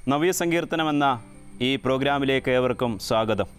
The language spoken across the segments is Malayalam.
നവ്യ സങ്കീർത്തനം എന്ന ഈ പ്രോഗ്രാമിലേക്ക് ഏവർക്കും സ്വാഗതം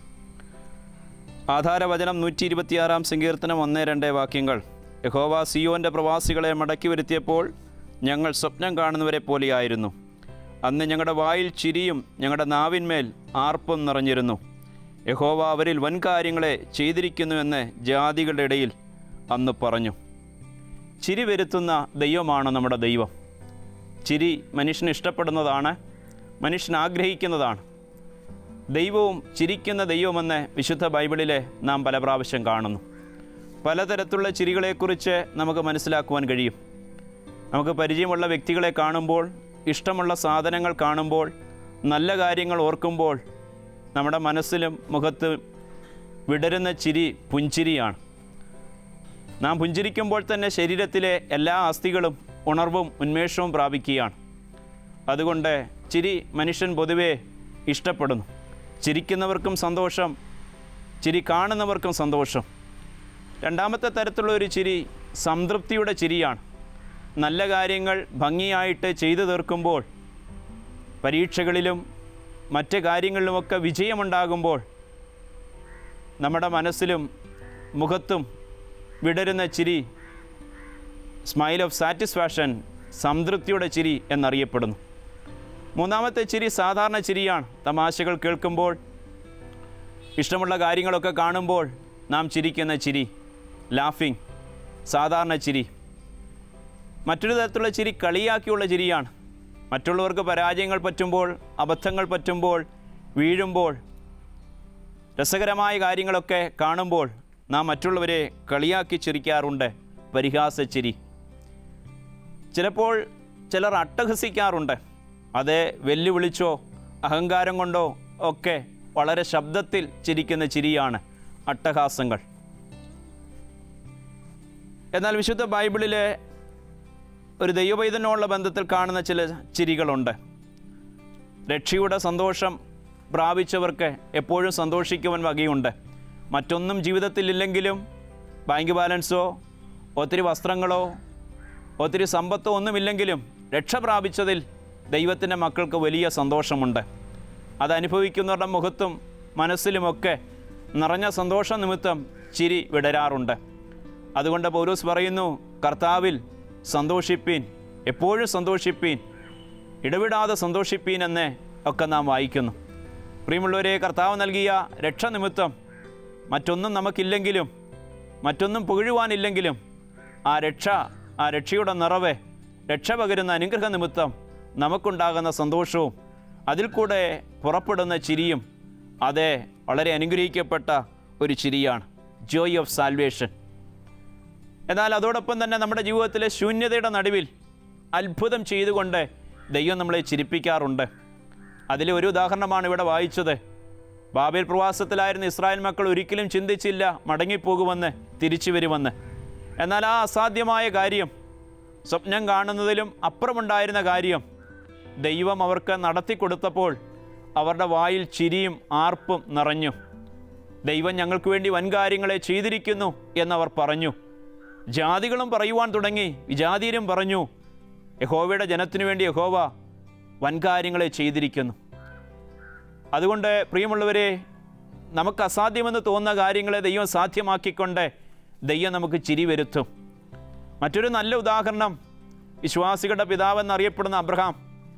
ആധാരവചനം നൂറ്റി ഇരുപത്തിയാറാം സങ്കീർത്തനം ഒന്ന് രണ്ട് വാക്യങ്ങൾ യഹോവ സിയോൻ്റെ പ്രവാസികളെ മടക്കി വരുത്തിയപ്പോൾ ഞങ്ങൾ സ്വപ്നം കാണുന്നവരെ പോലെയായിരുന്നു അന്ന് ഞങ്ങളുടെ വായിൽ ചിരിയും ഞങ്ങളുടെ നാവിന്മേൽ ആർപ്പും നിറഞ്ഞിരുന്നു യഹോവ അവരിൽ വൻ കാര്യങ്ങളെ ചെയ്തിരിക്കുന്നുവെന്ന് ജാതികളുടെ ഇടയിൽ അന്ന് പറഞ്ഞു ചിരി വരുത്തുന്ന ദൈവമാണ് നമ്മുടെ ദൈവം ചിരി മനുഷ്യന് ഇഷ്ടപ്പെടുന്നതാണ് മനുഷ്യൻ ആഗ്രഹിക്കുന്നതാണ് ദൈവവും ചിരിക്കുന്ന ദൈവമെന്ന് വിശുദ്ധ ബൈബിളിലെ നാം പല പ്രാവശ്യം കാണുന്നു പലതരത്തിലുള്ള ചിരികളെക്കുറിച്ച് നമുക്ക് മനസ്സിലാക്കുവാൻ കഴിയും നമുക്ക് പരിചയമുള്ള വ്യക്തികളെ കാണുമ്പോൾ ഇഷ്ടമുള്ള സാധനങ്ങൾ കാണുമ്പോൾ നല്ല കാര്യങ്ങൾ ഓർക്കുമ്പോൾ നമ്മുടെ മനസ്സിലും മുഖത്തും വിടരുന്ന ചിരി പുഞ്ചിരിയാണ് നാം പുഞ്ചിരിക്കുമ്പോൾ തന്നെ ശരീരത്തിലെ എല്ലാ അസ്ഥികളും ഉണർവും ഉന്മേഷവും പ്രാപിക്കുകയാണ് അതുകൊണ്ട് ചിരി മനുഷ്യൻ പൊതുവെ ഇഷ്ടപ്പെടുന്നു ചിരിക്കുന്നവർക്കും സന്തോഷം ചിരി കാണുന്നവർക്കും സന്തോഷം രണ്ടാമത്തെ തരത്തിലുള്ള ഒരു ചിരി സംതൃപ്തിയുടെ ചിരിയാണ് നല്ല കാര്യങ്ങൾ ഭംഗിയായിട്ട് ചെയ്തു തീർക്കുമ്പോൾ പരീക്ഷകളിലും മറ്റ് കാര്യങ്ങളിലുമൊക്കെ വിജയമുണ്ടാകുമ്പോൾ നമ്മുടെ മനസ്സിലും മുഖത്തും വിടരുന്ന ചിരി സ്മൈൽ ഓഫ് സാറ്റിസ്ഫാക്ഷൻ സംതൃപ്തിയുടെ ചിരി എന്നറിയപ്പെടുന്നു മൂന്നാമത്തെ ചിരി സാധാരണ ചിരിയാണ് തമാശകൾ കേൾക്കുമ്പോൾ ഇഷ്ടമുള്ള കാര്യങ്ങളൊക്കെ കാണുമ്പോൾ നാം ചിരിക്കുന്ന ചിരി ലാഫിംഗ് സാധാരണ ചിരി മറ്റൊരു തരത്തിലുള്ള ചിരി കളിയാക്കിയുള്ള ചിരിയാണ് മറ്റുള്ളവർക്ക് പരാജയങ്ങൾ പറ്റുമ്പോൾ അബദ്ധങ്ങൾ പറ്റുമ്പോൾ വീഴുമ്പോൾ രസകരമായ കാര്യങ്ങളൊക്കെ കാണുമ്പോൾ നാം മറ്റുള്ളവരെ കളിയാക്കി ചിരിക്കാറുണ്ട് പരിഹാസച്ചിരി ചിലപ്പോൾ ചിലർ അട്ടഹസിക്കാറുണ്ട് അത് വെല്ലുവിളിച്ചോ അഹങ്കാരം കൊണ്ടോ ഒക്കെ വളരെ ശബ്ദത്തിൽ ചിരിക്കുന്ന ചിരിയാണ് അട്ടഹാസങ്ങൾ എന്നാൽ വിശുദ്ധ ബൈബിളിലെ ഒരു ദൈവവൈതനോടുള്ള ബന്ധത്തിൽ കാണുന്ന ചില ചിരികളുണ്ട് രക്ഷയുടെ സന്തോഷം പ്രാപിച്ചവർക്ക് എപ്പോഴും സന്തോഷിക്കുവാൻ വകയുണ്ട് മറ്റൊന്നും ജീവിതത്തിലില്ലെങ്കിലും ബാങ്ക് ബാലൻസോ ഒത്തിരി വസ്ത്രങ്ങളോ ഒത്തിരി സമ്പത്തോ ഒന്നുമില്ലെങ്കിലും രക്ഷ പ്രാപിച്ചതിൽ ദൈവത്തിൻ്റെ മക്കൾക്ക് വലിയ സന്തോഷമുണ്ട് അതനുഭവിക്കുന്നവരുടെ മുഖത്തും മനസ്സിലുമൊക്കെ നിറഞ്ഞ സന്തോഷ നിമിത്തം ചിരി വിടരാറുണ്ട് അതുകൊണ്ട് പൗരൂസ് പറയുന്നു കർത്താവിൽ സന്തോഷിപ്പീൻ എപ്പോഴും സന്തോഷിപ്പീൻ ഇടവിടാതെ സന്തോഷിപ്പീൻ എന്ന് ഒക്കെ നാം വായിക്കുന്നു പ്രിയമുള്ളവരെ കർത്താവ് നൽകിയ രക്ഷ നിമിത്തം മറ്റൊന്നും നമുക്കില്ലെങ്കിലും മറ്റൊന്നും പുകഴുവാനില്ലെങ്കിലും ആ രക്ഷ ആ രക്ഷയുടെ നിറവ് രക്ഷ പകരുന്ന അനുഗ്രഹ നിമിത്തം നമുക്കുണ്ടാകുന്ന സന്തോഷവും അതിൽ കൂടെ പുറപ്പെടുന്ന ചിരിയും അത് വളരെ അനുഗ്രഹിക്കപ്പെട്ട ഒരു ചിരിയാണ് ജോയ് ഓഫ് സാൽവേഷൻ എന്നാൽ അതോടൊപ്പം തന്നെ നമ്മുടെ ജീവിതത്തിലെ ശൂന്യതയുടെ നടുവിൽ അത്ഭുതം ചെയ്തുകൊണ്ട് ദൈവം നമ്മളെ ചിരിപ്പിക്കാറുണ്ട് അതിലെ ഒരു ഉദാഹരണമാണ് ഇവിടെ വായിച്ചത് ബാബേൽ പ്രവാസത്തിലായിരുന്ന ഇസ്രായേൽ മക്കൾ ഒരിക്കലും ചിന്തിച്ചില്ല മടങ്ങിപ്പോകുമെന്ന് തിരിച്ചു വരുമെന്ന് എന്നാൽ ആ അസാധ്യമായ കാര്യം സ്വപ്നം കാണുന്നതിലും അപ്പുറമുണ്ടായിരുന്ന കാര്യം ദൈവം അവർക്ക് നടത്തി കൊടുത്തപ്പോൾ അവരുടെ വായിൽ ചിരിയും ആർപ്പും നിറഞ്ഞു ദൈവം ഞങ്ങൾക്ക് വേണ്ടി വൻകാര്യങ്ങളെ ചെയ്തിരിക്കുന്നു എന്നവർ പറഞ്ഞു ജാതികളും പറയുവാൻ തുടങ്ങി വിജാതിയരും പറഞ്ഞു യഹോവയുടെ ജനത്തിനു വേണ്ടി യഹോവ വൻകാര്യങ്ങളെ ചെയ്തിരിക്കുന്നു അതുകൊണ്ട് പ്രിയമുള്ളവരെ നമുക്ക് അസാധ്യമെന്ന് തോന്നുന്ന കാര്യങ്ങളെ ദൈവം സാധ്യമാക്കിക്കൊണ്ട് ദൈവം നമുക്ക് ചിരി വരുത്തും മറ്റൊരു നല്ല ഉദാഹരണം വിശ്വാസികളുടെ പിതാവെന്നറിയപ്പെടുന്ന അബ്രഹാം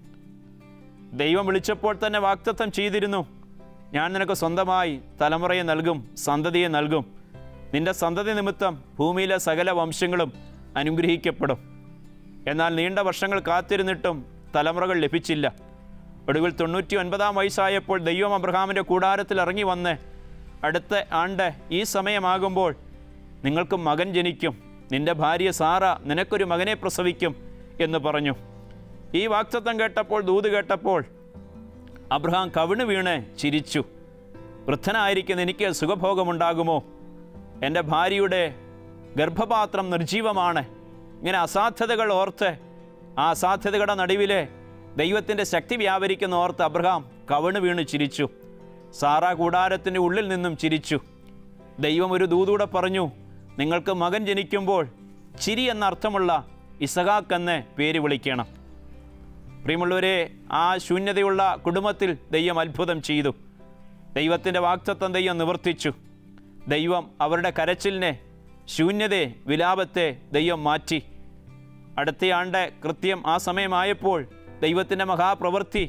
ദൈവം വിളിച്ചപ്പോൾ തന്നെ വാക്തത്വം ചെയ്തിരുന്നു ഞാൻ നിനക്ക് സ്വന്തമായി തലമുറയെ നൽകും സന്തതിയെ നൽകും നിന്റെ സന്തതി നിമിത്തം ഭൂമിയിലെ സകല വംശങ്ങളും അനുഗ്രഹിക്കപ്പെടും എന്നാൽ നീണ്ട വർഷങ്ങൾ കാത്തിരുന്നിട്ടും തലമുറകൾ ലഭിച്ചില്ല ഒടുവിൽ തൊണ്ണൂറ്റി ഒൻപതാം വയസ്സായപ്പോൾ ദൈവം അബ്രഹാമിൻ്റെ കൂടാരത്തിൽ ഇറങ്ങി വന്ന് അടുത്ത ആണ്ട് ഈ സമയമാകുമ്പോൾ നിങ്ങൾക്ക് മകൻ ജനിക്കും നിന്റെ ഭാര്യ സാറ നിനക്കൊരു മകനെ പ്രസവിക്കും എന്ന് പറഞ്ഞു ഈ വാക്തത്വം കേട്ടപ്പോൾ ദൂത് കേട്ടപ്പോൾ അബ്രഹാം കവിണ് വീണ് ചിരിച്ചു വൃദ്ധനായിരിക്കുന്ന എനിക്ക് സുഖഭോഗമുണ്ടാകുമോ എൻ്റെ ഭാര്യയുടെ ഗർഭപാത്രം നിർജീവമാണ് ഇങ്ങനെ അസാധ്യതകൾ ഓർത്ത് ആ അസാധ്യതകളുടെ നടുവിലെ ദൈവത്തിൻ്റെ ശക്തി വ്യാപരിക്കുന്ന ഓർത്ത് അബ്രഹാം കവിണ് വീണ് ചിരിച്ചു സാറ കൂടാരത്തിൻ്റെ ഉള്ളിൽ നിന്നും ചിരിച്ചു ദൈവം ഒരു ദൂതൂടെ പറഞ്ഞു നിങ്ങൾക്ക് മകൻ ജനിക്കുമ്പോൾ ചിരി എന്നർത്ഥമുള്ള ഇസഹാക്ക് എന്ന് പേര് വിളിക്കണം പ്രിയമുള്ളവരെ ആ ശൂന്യതയുള്ള കുടുംബത്തിൽ ദൈവം അത്ഭുതം ചെയ്തു ദൈവത്തിൻ്റെ വാക്തത്വം ദൈവം നിവർത്തിച്ചു ദൈവം അവരുടെ കരച്ചിലിനെ ശൂന്യതയെ വിലാപത്തെ ദൈവം മാറ്റി അടുത്തയാണ്ട് കൃത്യം ആ സമയമായപ്പോൾ ദൈവത്തിൻ്റെ മഹാപ്രവൃത്തി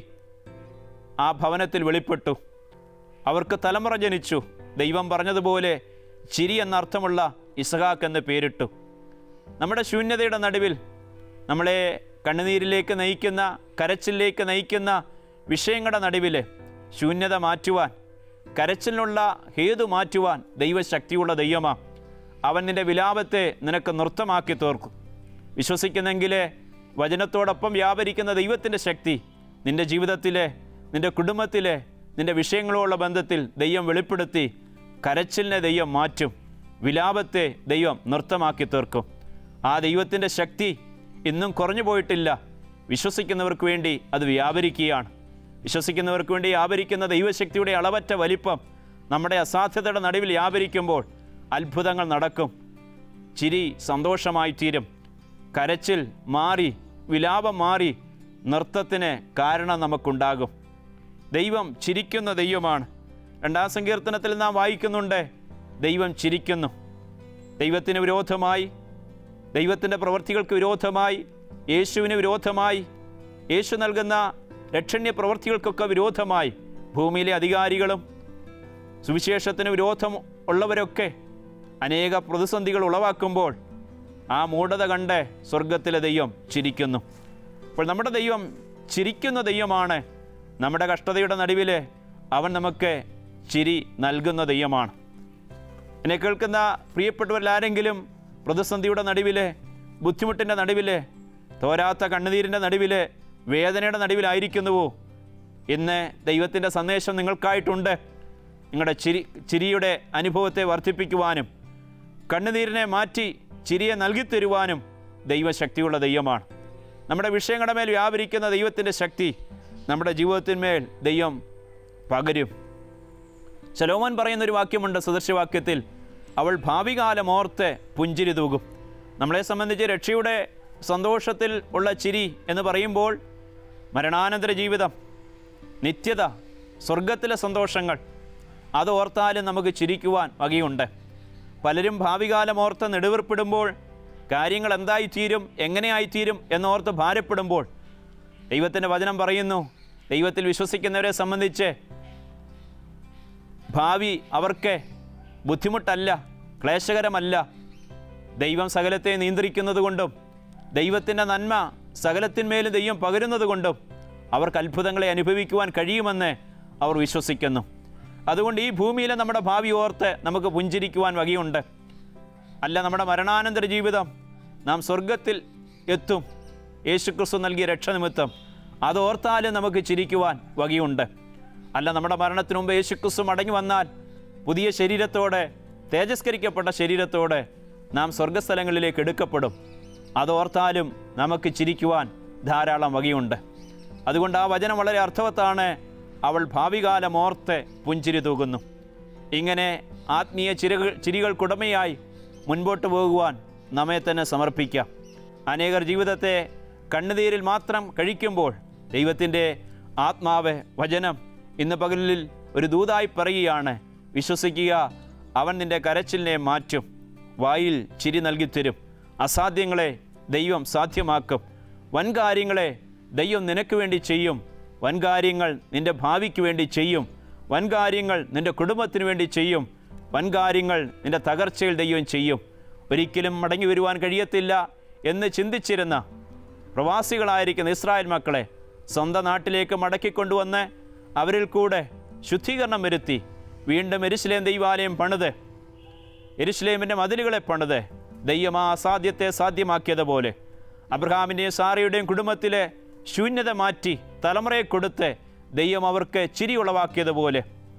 ആ ഭവനത്തിൽ വെളിപ്പെട്ടു അവർക്ക് തലമുറ ജനിച്ചു ദൈവം പറഞ്ഞതുപോലെ ചിരി എന്നർത്ഥമുള്ള ഇസഹാക്ക് എന്ന് പേരിട്ടു നമ്മുടെ ശൂന്യതയുടെ നടുവിൽ നമ്മളെ കണ്ണുനീരിലേക്ക് നയിക്കുന്ന കരച്ചിലേക്ക് നയിക്കുന്ന വിഷയങ്ങളുടെ നടുവിൽ ശൂന്യത മാറ്റുവാൻ കരച്ചിലിനുള്ള ഹേതു മാറ്റുവാൻ ദൈവശക്തിയുള്ള ദൈവമാ അവൻ നിന്റെ വിലാപത്തെ നിനക്ക് നൃത്തമാക്കി തീർക്കും വിശ്വസിക്കുന്നെങ്കിൽ വചനത്തോടൊപ്പം വ്യാപരിക്കുന്ന ദൈവത്തിൻ്റെ ശക്തി നിന്റെ ജീവിതത്തിലെ നിന്റെ കുടുംബത്തിലെ നിന്റെ വിഷയങ്ങളോടുള്ള ബന്ധത്തിൽ ദൈവം വെളിപ്പെടുത്തി കരച്ചിലിനെ ദൈവം മാറ്റും വിലാപത്തെ ദൈവം നൃത്തമാക്കി തീർക്കും ആ ദൈവത്തിൻ്റെ ശക്തി ഇന്നും കുറഞ്ഞു പോയിട്ടില്ല വിശ്വസിക്കുന്നവർക്ക് വേണ്ടി അത് വ്യാപരിക്കുകയാണ് വിശ്വസിക്കുന്നവർക്ക് വേണ്ടി വ്യാപരിക്കുന്ന ദൈവശക്തിയുടെ അളവറ്റ വലിപ്പം നമ്മുടെ അസാധ്യതയുടെ നടുവിൽ വ്യാപരിക്കുമ്പോൾ അത്ഭുതങ്ങൾ നടക്കും ചിരി സന്തോഷമായി തീരും കരച്ചിൽ മാറി വിലാപം മാറി നൃത്തത്തിന് കാരണം നമുക്കുണ്ടാകും ദൈവം ചിരിക്കുന്ന ദൈവമാണ് രണ്ടാം സങ്കീർത്തനത്തിൽ നാം വായിക്കുന്നുണ്ട് ദൈവം ചിരിക്കുന്നു ദൈവത്തിന് വിരോധമായി ദൈവത്തിൻ്റെ പ്രവൃത്തികൾക്ക് വിരോധമായി യേശുവിന് വിരോധമായി യേശു നൽകുന്ന രക്ഷണ്യ പ്രവൃത്തികൾക്കൊക്കെ വിരോധമായി ഭൂമിയിലെ അധികാരികളും സുവിശേഷത്തിന് വിരോധം ഉള്ളവരൊക്കെ അനേക പ്രതിസന്ധികൾ ഉളവാക്കുമ്പോൾ ആ മൂഢത കണ്ട് സ്വർഗത്തിലെ ദൈവം ചിരിക്കുന്നു അപ്പോൾ നമ്മുടെ ദൈവം ചിരിക്കുന്ന ദൈവമാണ് നമ്മുടെ കഷ്ടതയുടെ നടുവിൽ അവൻ നമുക്ക് ചിരി നൽകുന്ന ദൈവമാണ് എന്നെ കേൾക്കുന്ന പ്രിയപ്പെട്ടവരിൽ ആരെങ്കിലും പ്രതിസന്ധിയുടെ നടുവിൽ ബുദ്ധിമുട്ടിൻ്റെ നടുവിൽ തോരാത്ത കണ്ണുനീരിൻ്റെ നടുവിൽ വേദനയുടെ നടുവിലായിരിക്കുന്നുവോ ഇന്ന് ദൈവത്തിൻ്റെ സന്ദേശം നിങ്ങൾക്കായിട്ടുണ്ട് നിങ്ങളുടെ ചിരി ചിരിയുടെ അനുഭവത്തെ വർദ്ധിപ്പിക്കുവാനും കണ്ണുനീരിനെ മാറ്റി ചിരിയെ നൽകിത്തരുവാനും ദൈവശക്തിയുള്ള ദൈവമാണ് നമ്മുടെ വിഷയങ്ങളുടെ മേൽ വ്യാപരിക്കുന്ന ദൈവത്തിൻ്റെ ശക്തി നമ്മുടെ ജീവിതത്തിന്മേൽ ദൈവം പകരും ശലോമോൻ പറയുന്നൊരു വാക്യമുണ്ട് സദൃശവാക്യത്തിൽ അവൾ ഭാവികാലം ഓർത്ത് പുഞ്ചിരി തൂകും നമ്മളെ സംബന്ധിച്ച് രക്ഷയുടെ സന്തോഷത്തിൽ ഉള്ള ചിരി എന്ന് പറയുമ്പോൾ മരണാനന്തര ജീവിതം നിത്യത സ്വർഗത്തിലെ സന്തോഷങ്ങൾ അത് ഓർത്താലും നമുക്ക് ചിരിക്കുവാൻ വകയുണ്ട് പലരും ഭാവികാലം ഓർത്ത് നെടുവീർപ്പിടുമ്പോൾ കാര്യങ്ങൾ എന്തായിത്തീരും എങ്ങനെയായിത്തീരും എന്നോർത്ത് ഭാരപ്പെടുമ്പോൾ ദൈവത്തിൻ്റെ വചനം പറയുന്നു ദൈവത്തിൽ വിശ്വസിക്കുന്നവരെ സംബന്ധിച്ച് ഭാവി അവർക്ക് ബുദ്ധിമുട്ടല്ല ക്ലേശകരമല്ല ദൈവം സകലത്തെ നിയന്ത്രിക്കുന്നത് കൊണ്ടും ദൈവത്തിൻ്റെ നന്മ സകലത്തിന്മേലും ദൈവം പകരുന്നത് കൊണ്ടും അവർക്ക് അത്ഭുതങ്ങളെ അനുഭവിക്കുവാൻ കഴിയുമെന്ന് അവർ വിശ്വസിക്കുന്നു അതുകൊണ്ട് ഈ ഭൂമിയിലെ നമ്മുടെ ഭാവി ഓർത്ത് നമുക്ക് പുഞ്ചിരിക്കുവാൻ വകയുണ്ട് അല്ല നമ്മുടെ മരണാനന്തര ജീവിതം നാം സ്വർഗത്തിൽ എത്തും യേശുക്രിസ്തു നൽകിയ രക്ഷ നിമിത്തം അത് ഓർത്താലും നമുക്ക് ചിരിക്കുവാൻ വകയുണ്ട് അല്ല നമ്മുടെ മരണത്തിന് മുമ്പ് യേശുക്രിസ്തു മടങ്ങി വന്നാൽ പുതിയ ശരീരത്തോടെ തേജസ്കരിക്കപ്പെട്ട ശരീരത്തോടെ നാം സ്വർഗസ്ഥലങ്ങളിലേക്ക് എടുക്കപ്പെടും അതോർത്താലും നമുക്ക് ചിരിക്കുവാൻ ധാരാളം വകയുണ്ട് അതുകൊണ്ട് ആ വചനം വളരെ അർത്ഥവത്താണ് അവൾ ഭാവികാലം ഓർത്ത് പുഞ്ചിരി തൂകുന്നു ഇങ്ങനെ ആത്മീയ ചിരകൾ ചിരികൾക്കുടമയായി മുൻപോട്ട് പോകുവാൻ നമ്മെ തന്നെ സമർപ്പിക്കാം അനേകർ ജീവിതത്തെ കണ്ണുനീരിൽ മാത്രം കഴിക്കുമ്പോൾ ദൈവത്തിൻ്റെ ആത്മാവ് വചനം ഇന്ന് പകലിൽ ഒരു ദൂതായി പറയുകയാണ് വിശ്വസിക്കുക അവൻ നിൻ്റെ കരച്ചിലിനെ മാറ്റും വായിൽ ചിരി നൽകിത്തരും അസാധ്യങ്ങളെ ദൈവം സാധ്യമാക്കും വൻകാര്യങ്ങളെ ദൈവം നിനക്ക് വേണ്ടി ചെയ്യും വൻകാര്യങ്ങൾ നിൻ്റെ ഭാവിക്ക് വേണ്ടി ചെയ്യും വൻകാര്യങ്ങൾ നിൻ്റെ കുടുംബത്തിന് വേണ്ടി ചെയ്യും വൻകാര്യങ്ങൾ നിൻ്റെ തകർച്ചയിൽ ദൈവം ചെയ്യും ഒരിക്കലും മടങ്ങി വരുവാൻ കഴിയത്തില്ല എന്ന് ചിന്തിച്ചിരുന്ന പ്രവാസികളായിരിക്കുന്ന ഇസ്രായേൽ മക്കളെ സ്വന്തം നാട്ടിലേക്ക് മടക്കിക്കൊണ്ടുവന്ന് അവരിൽ കൂടെ ശുദ്ധീകരണം വരുത്തി വീണ്ടും എരുശലേം ദൈവാലയം പണിത് എരുശലേമിൻ്റെ മതിലുകളെ പണിത് ദൈവം ആ അസാധ്യത്തെ സാധ്യമാക്കിയതുപോലെ അബ്രഹാമിൻ്റെയും സാറയുടെയും കുടുംബത്തിലെ ശൂന്യത മാറ്റി തലമുറയെ കൊടുത്ത് ദൈവം അവർക്ക് ചിരി ഉളവാക്കിയതുപോലെ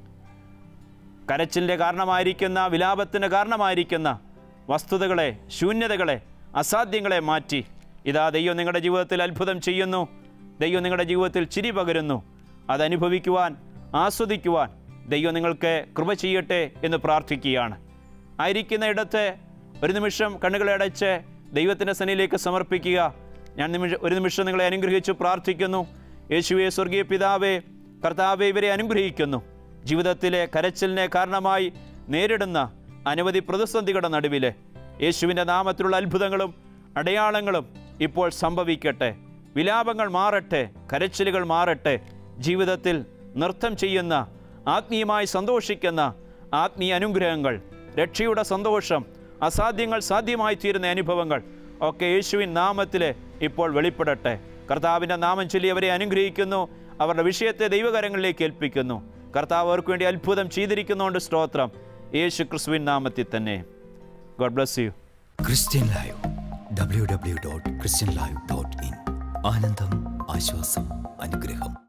കരച്ചിലിൻ്റെ കാരണമായിരിക്കുന്ന വിലാപത്തിന് കാരണമായിരിക്കുന്ന വസ്തുതകളെ ശൂന്യതകളെ അസാധ്യങ്ങളെ മാറ്റി ഇതാ ദൈവം നിങ്ങളുടെ ജീവിതത്തിൽ അത്ഭുതം ചെയ്യുന്നു ദൈവം നിങ്ങളുടെ ജീവിതത്തിൽ ചിരി പകരുന്നു അതനുഭവിക്കുവാൻ ആസ്വദിക്കുവാൻ ദൈവം നിങ്ങൾക്ക് കൃപ ചെയ്യട്ടെ എന്ന് പ്രാർത്ഥിക്കുകയാണ് ആയിരിക്കുന്ന ഇടത്ത് ഒരു നിമിഷം കണ്ണുകളെ അടച്ച് ദൈവത്തിൻ്റെ സന്നിധിയിലേക്ക് സമർപ്പിക്കുക ഞാൻ നിമിഷ ഒരു നിമിഷം നിങ്ങളെ അനുഗ്രഹിച്ചു പ്രാർത്ഥിക്കുന്നു യേശുവെ സ്വർഗീയ പിതാവേ കർത്താവെ ഇവരെ അനുഗ്രഹിക്കുന്നു ജീവിതത്തിലെ കരച്ചിലിനെ കാരണമായി നേരിടുന്ന അനവധി പ്രതിസന്ധികളുടെ നടുവിലെ യേശുവിൻ്റെ നാമത്തിലുള്ള അത്ഭുതങ്ങളും അടയാളങ്ങളും ഇപ്പോൾ സംഭവിക്കട്ടെ വിലാപങ്ങൾ മാറട്ടെ കരച്ചിലുകൾ മാറട്ടെ ജീവിതത്തിൽ നൃത്തം ചെയ്യുന്ന ആത്മീയമായി സന്തോഷിക്കുന്ന ആത്മീയ അനുഗ്രഹങ്ങൾ രക്ഷയുടെ സന്തോഷം അസാധ്യങ്ങൾ സാധ്യമായി തീരുന്ന അനുഭവങ്ങൾ ഒക്കെ യേശുവിൻ നാമത്തിൽ ഇപ്പോൾ വെളിപ്പെടട്ടെ കർത്താവിൻ്റെ നാമം ചൊല്ലി അവരെ അനുഗ്രഹിക്കുന്നു അവരുടെ വിഷയത്തെ ദൈവകരങ്ങളിലേക്ക് ഏൽപ്പിക്കുന്നു കർത്താവ് അവർക്ക് വേണ്ടി അത്ഭുതം ചെയ്തിരിക്കുന്നതുകൊണ്ട് സ്തോത്രം യേശു ക്രിസ്തുവിൻ നാമത്തിൽ തന്നെ God bless you Christian live W W dot Christian live dot in ആനന്ദം ആശ്വാസം അനുഗ്രഹം